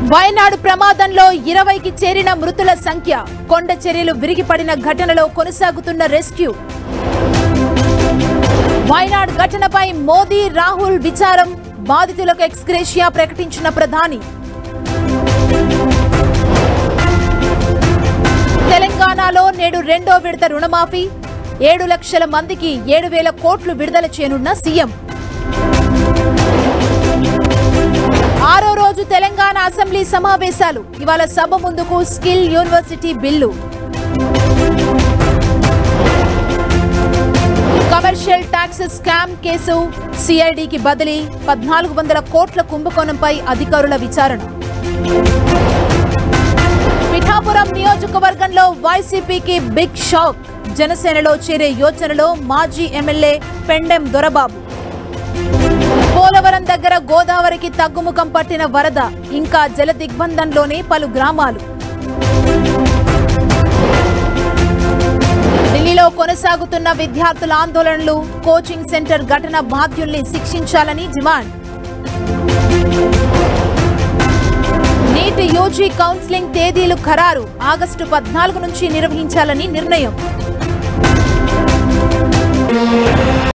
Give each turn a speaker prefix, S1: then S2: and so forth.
S1: వయనాడు ప్రమాదంలో ఇరవైకి చేరిన మృతుల సంఖ్య కొండ చర్యలు విరిగిపడిన ఘటనలో కొనసాగుతున్న రెస్క్యూ వయనాడ్ ఘటనపై మోదీ రాహుల్ విచారం బాధితులకు ఎక్స్గ్రేషియా ప్రకటించిన ప్రధాని తెలంగాణలో నేడు రెండో విడత రుణమాఫీ ఏడు లక్షల మందికి ఏడు వేల కోట్లు విడుదల చేయనున్న సీఎం ఆరో రోజు తెలంగాణ అసెంబ్లీ సమావేశాలు ఇవాళ సభ ముందుకు skill university bill commercial tax scam case సిఐడికి బదిలీ పద్నాలుగు వందల కోట్ల కుంభకోణంపై అధికారుల విచారణ పిఠాపురం నియోజకవర్గంలో వైసీపీకి బిగ్ షాక్ జనసేనలో చేరే యోచనలో మాజీ ఎమ్మెల్యే పెండెం దొరబాబు పోలవరం దగ్గర గోదావరికి తగ్గుముఖం పట్టిన వరద ఇంకా జల దిగ్బంధంలోనే పలు గ్రామాలు ఢిల్లీలో కొనసాగుతున్న విద్యార్థుల ఆందోళనలు కోచింగ్ సెంటర్ ఘటన బాధ్యుల్ని శిక్షించాలని డిమాండ్ నీట్ యూజీ కౌన్సిలింగ్ తేదీలు ఖరారు ఆగస్టు పద్నాలుగు నుంచి నిర్వహించాలని నిర్ణయం